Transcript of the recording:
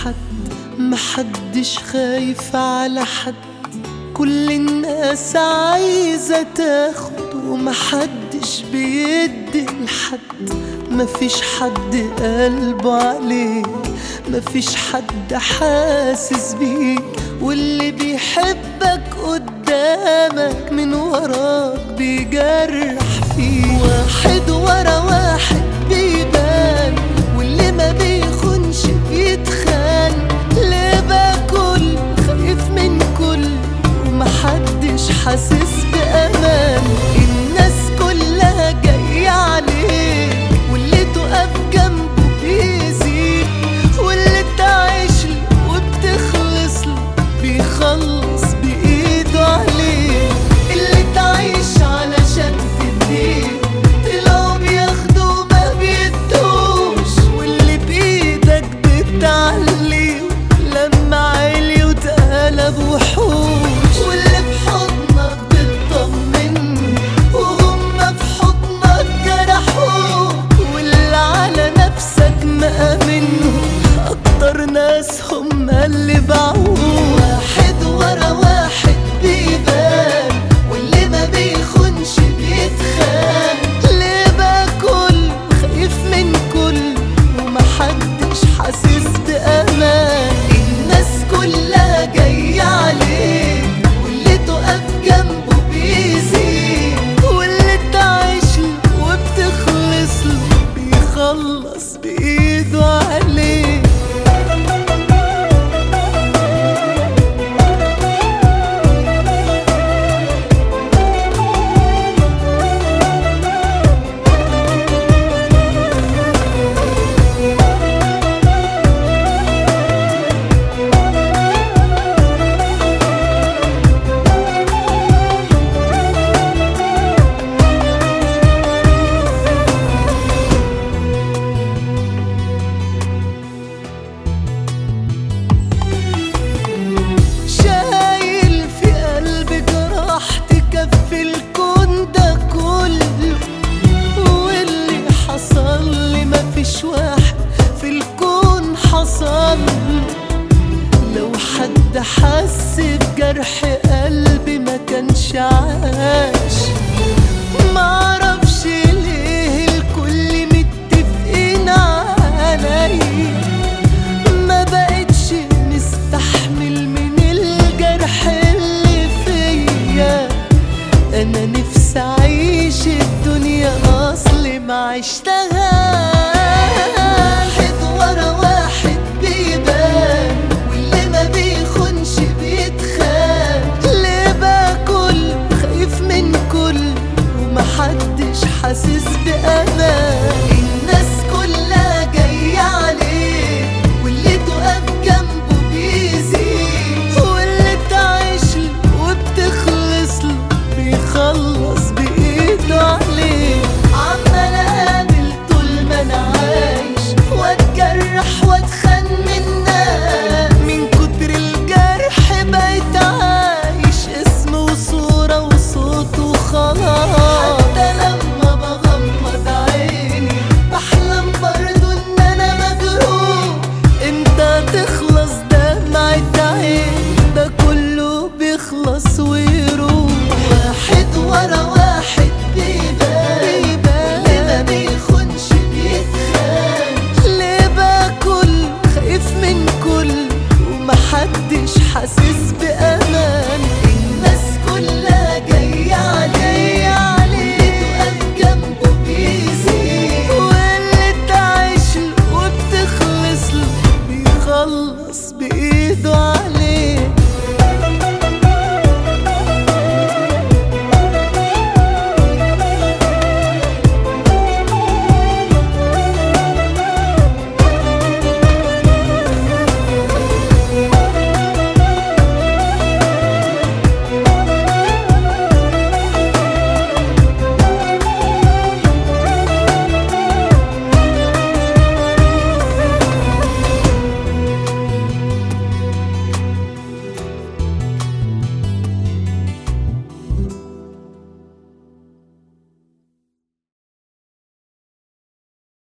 حد محدش خايف على حد كل الناس عايزة تاخد ومحدش بيدي لحد مفيش حد قلبه عليك مفيش حد حاسس بيك واللي بيحبك قدامك من وراك بيجرح فيك واحد ورا واحد بيبان واللي ما بيخونش بيتخان ليه باكل خايف من كل ومحدش حاسس بأمان الناس كلها جاية عليك واللي تقف جنبه بيزيد واللي تعيش له وبتخلص له بيخلص بإيده عليك اللي تعيش علشان تديه طلعوا بياخدوا ما بيدوش واللي بإيدك بتعليه لما عالي وتقلب وحوش واللي بحضنك بتطمن وهم في حضنك جرحوك واللي على نفسك مأمنهم أكتر ناس هم اللي باعوك واحد ورا واحد بيبان واللي ما بيخونش بيتخان ليه باكل خايف من كل ومحدش حاسس بأمان الناس كلها جاية عليك واللي تقف جنبه بيزيد واللي تعيش له وبتخلص له بيخلص بإيده عليك شايل في قلبي جراح تكفي الكون ده كله واللي حصل لي مفيش واحد في الكون حصل لو حد حس بجرح قلبي ما كانش عاش معرفش ليه الكل متفقين عليا ما بقتش مستحمل من الجرح اللي فيا انا نفسي اعيش الدنيا اصلي ما عشتهاش واحد ورا واحد بيبان واللي ما بيخونش بيتخان ليه باكل خايف من كل ومحدش حاسس بأمان